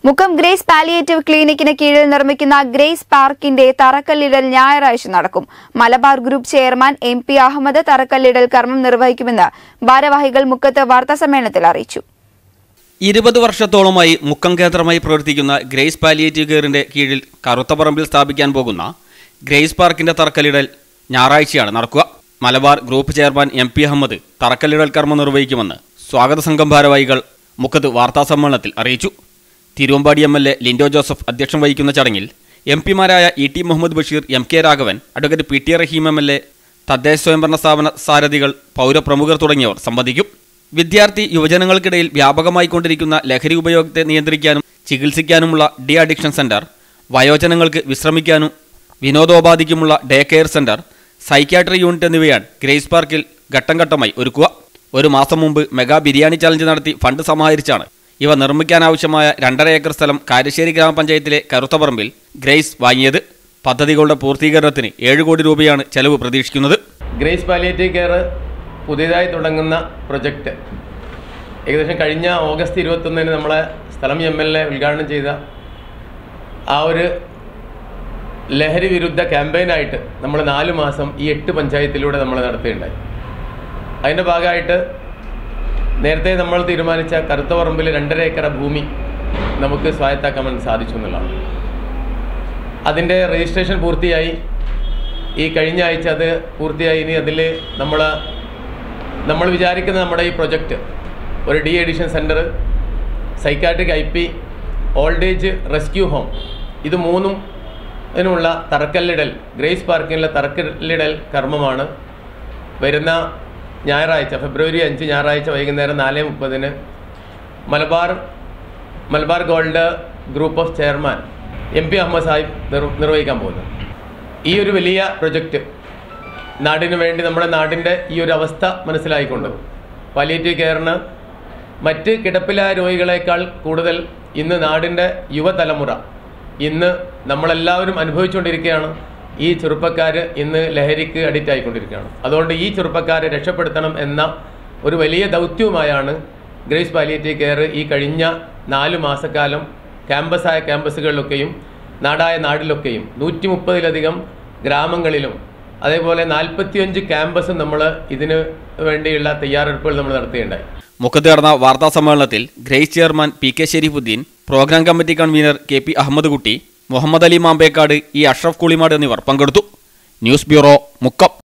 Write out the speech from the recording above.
Mukkam grace palliative ക്ലിനിക്കിന് കീഴിൽ നിർമ്മിക്കുന്ന grace പാർക്കിന്റെ തറക്കല്ലിടൽ ഞായറാഴ്ച നടക്കും Malabar group chairman M P Ahmed തറക്കല്ലിടൽ കർമ്മം നിർവഹിക്കുമെന്ന് ഭാരവാഹികൾ മുക്കത്ത് വാർത്താസമ്മേളനത്തിൽ അറിയിച്ചു ഇരുപത് വർഷത്തോളമായി മുക്കം കേന്ദ്രമായി പ്രവർത്തിക്കുന്ന ഗ്രേസ് പാലിയേറ്റീവ് കെയറിന്റെ കീഴിൽ കറുത്തപറമ്പിൽ സ്ഥാപിക്കാൻ പോകുന്ന ഗ്രേസ് പാർക്കിന്റെ തറക്കല്ലിടൽ ഞായറാഴ്ചയാണ് നടക്കുക Malabar group chairman M P Ahmed തറക്കല്ലിടൽ കർമ്മം നിർവഹിക്കുമെന്ന് സ്വാഗത സംഘം ഭാരവാഹികൾ മുക്കത്ത് വാർത്താസമ്മേളനത്തിൽ അറിയിച്ചു Thiruvambady M L A Linto Joseph അധ്യക്ഷം വഹിക്കുന്ന ചടങ്ങിൽ എം പിമാരായ E T Muhammad Basheer M K Raghavan advocate P T Rahim M L A തദ്ദേശ സ്വയംഭരണ സ്ഥാപന സാരഥികൾ പൗരപ്രമുഖർ തുടങ്ങിയവർ സംബന്ധിക്കും വിദ്യാർത്ഥി യുവജനങ്ങൾക്കിടയിൽ വ്യാപകമായിക്കൊണ്ടിരിക്കുന്ന ലഹരി ഉപയോഗത്തെ നിയന്ത്രിക്കാനും ചികിത്സിക്കാനുമുള്ള ഡി അഡിക്ഷൻ സെന്റർ വയോജനങ്ങൾക്ക് വിശ്രമിക്കാനും വിനോദോപാധിക്കുമുള്ള day care centre psychiatry unit എന്നിവയാണ് ഗ്രേസ് പാർക്കിൽ ഘട്ടം ഘട്ടമായി ഒരുക്കുക ഒരു മാസം മുമ്പ് മെഗാ ബിരിയാണി ചലഞ്ച് നടത്തി ഫണ്ട് സമാഹരിച്ചാണ് ഇവ നിർമ്മിക്കാനാവശ്യമായ രണ്ടര ഏക്കർ സ്ഥലം കാരശ്ശേരി ഗ്രാമപഞ്ചായത്തിലെ കറുത്തപറമ്പിൽ ഗ്രേസ് വാങ്ങിയത് പദ്ധതികളുടെ പൂർത്തീകരണത്തിന് ഏഴ് കോടി രൂപയാണ് ചെലവ് പ്രതീക്ഷിക്കുന്നത് ഗ്രേസ് പാലിയേറ്റീവ് കെയർ പുതിയതായി തുടങ്ങുന്ന പ്രൊജക്റ്റ് ഏകദേശം കഴിഞ്ഞ ഓഗസ്റ്റ് ഇരുപത്തൊന്നിന് നമ്മളെ സ്ഥലം എം എൽ എ ഉദ്ഘാടനം ചെയ്ത ആ ഒരു ലഹരി വിരുദ്ധ ക്യാമ്പയിനായിട്ട് നമ്മൾ നാല് മാസം ഈ എട്ട് പഞ്ചായത്തിലൂടെ നമ്മൾ നടത്തുകയുണ്ടായി അതിൻ്റെ ഭാഗമായിട്ട് നേരത്തെ നമ്മൾ തീരുമാനിച്ച കറുത്തപറമ്പിൽ രണ്ടര ഏക്കർ ഭൂമി നമുക്ക് സ്വായത്താക്കാൻ സാധിച്ചു എന്നുള്ളതാണ് അതിൻ്റെ രജിസ്ട്രേഷൻ പൂർത്തിയായി ഈ കഴിഞ്ഞ ആഴ്ച അത് പൂർത്തിയായി ഇനി അതിൽ നമ്മൾ നമ്മൾ വിചാരിക്കുന്ന നമ്മുടെ ഈ പ്രൊജക്റ്റ് ഒരു de addiction centre psychiatric I P old age rescue home ഇത് മൂന്നും ഇതിനുള്ള തറക്കല്ലിടൽ ഗ്രേസ് പാർക്കിനുള്ള തറക്കല്ലിടൽ കർമ്മമാണ് വരുന്ന ഞായറാഴ്ച ഫെബ്രുവരി അഞ്ച് ഞായറാഴ്ച വൈകുന്നേരം നാല് മുപ്പതിന് Malabar Malabar gold group of chairman M P Ahmed Sahib നിർ നിർവഹിക്കാൻ പോകുന്നത് ഈ ഒരു വലിയ പ്രൊജക്റ്റ് നാടിന് വേണ്ടി നമ്മുടെ നാടിൻ്റെ ഈ ഒരു അവസ്ഥ മനസ്സിലായിക്കൊണ്ട് പാലിയേറ്റീവ് കെയറിന് മറ്റ് കിടപ്പിലായ രോഗികളെക്കാൾ കൂടുതൽ ഇന്ന് നാടിൻ്റെ യുവതലമുറ ഇന്ന് നമ്മളെല്ലാവരും അനുഭവിച്ചുകൊണ്ടിരിക്കുകയാണ് ഈ ചെറുപ്പക്കാർ ഇന്ന് ലഹരിക്ക് അഡിക്റ്റ് ആയിക്കൊണ്ടിരിക്കുകയാണ് അതുകൊണ്ട് ഈ ചെറുപ്പക്കാരെ രക്ഷപ്പെടുത്തണം എന്ന ഒരു വലിയ ദൗത്യവുമായാണ് ഗ്രേസ് പാലിയേറ്റീവ് കെയർ ഈ കഴിഞ്ഞ നാല് മാസക്കാലം ക്യാമ്പസായ ക്യാമ്പസുകളിലൊക്കെയും നാടായ നാടിലൊക്കെയും നൂറ്റി മുപ്പതിലധികം ഗ്രാമങ്ങളിലും അതേപോലെ നാൽപ്പത്തിയഞ്ച് ക്യാമ്പസും നമ്മൾ ഇതിന് വേണ്ടിയുള്ള തയ്യാറെടുപ്പുകൾ നമ്മൾ നടത്തുകയുണ്ടായി മുഖത്ത് നടന്ന വാർത്താ സമ്മേളനത്തിൽ Grace chairman P K Shareefudheen programme committee convener K P Ahmed Kutty Muhammad Ali Mambekkad E Ashraf Kulimad എന്നിവർ പങ്കെടുത്തു ന്യൂസ് ബ്യൂറോ മുക്കം